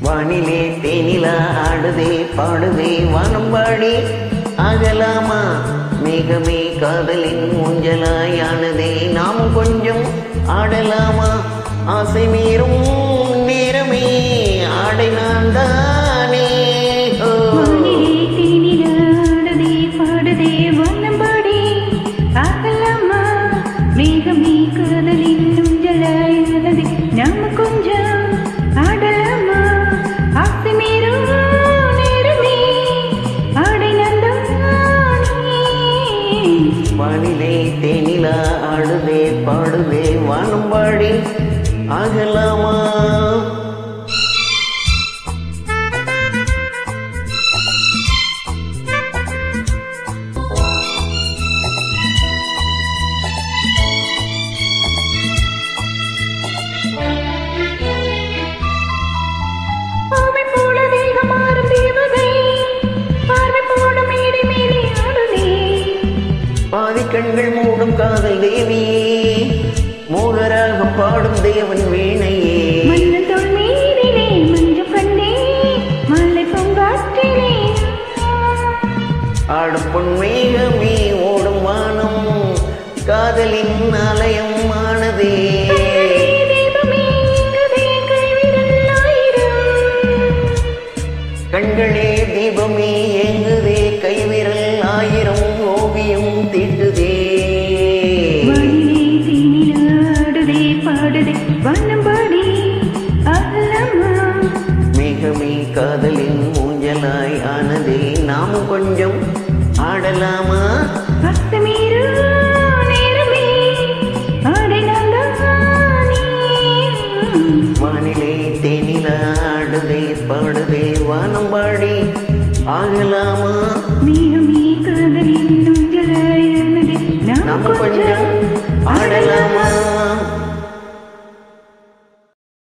வானிலே தேனிலா ஆடுதே பாடுதே வானம்பாடி ஆகலாமா மேகமே காதலின் ஊஞ்சலாயானதே நாம் கொஞ்சம் ஆடலாமா ஆசை மீறும் நேரமே ஆடை நான் தானே ஓ. வானிலே தேனிலாடுதே பாடுதே வானம்பாடி ஆகலாமா மேகமே காதலின் ஊஞ்சலாயானதே நாம கொஞ்சம் ஆடலாமா ஆசை மீறும் நேரமே ஆடை நந்தானே வானிலே தேனிலா ஆடுதே பாடுதே வானம்பாடி ஆகலாமா பாவை போல தேகம் மாறும் தேவதை பார்வை போல மேடை மேலே ஆடுதே பாதி கண்கள் மூடும் காதல் தேவியே மோகராக பாடும் தேவன் வீணையே மன்னன் தோள் மீதிலே மஞ்சம் கண்டே மாலை பூங்காற்றிலே ஆடும் பொன்மேகமே ஓடும் வானம் காதலின் ஆலயம் ஆனதே தீபமே இங்குதே கைவிரல் ஆயிரம் கண்களே தீபமே ஏங்குதே கைவிரல் ஆயிரம் ஓவியம் தீட்டுதே வானிலே தேனிலாடுதே பாடுதே வானம்பாடி ஆகலாமா மேகமே காதலின் ஊஞ்சலாய் ஆனதே நாம் கொஞ்சம் ஆடலாமா அஸ்தமீரு நேரமே ஆடை நந்தானே வானிலே தேனிலா ஆடுதே பாடுதே வானம்பாடி ஆகலாமா மேகமே காதலின் ஊஞ்சலாயானதே நாம் கொஞ்சம் ஆடலாமா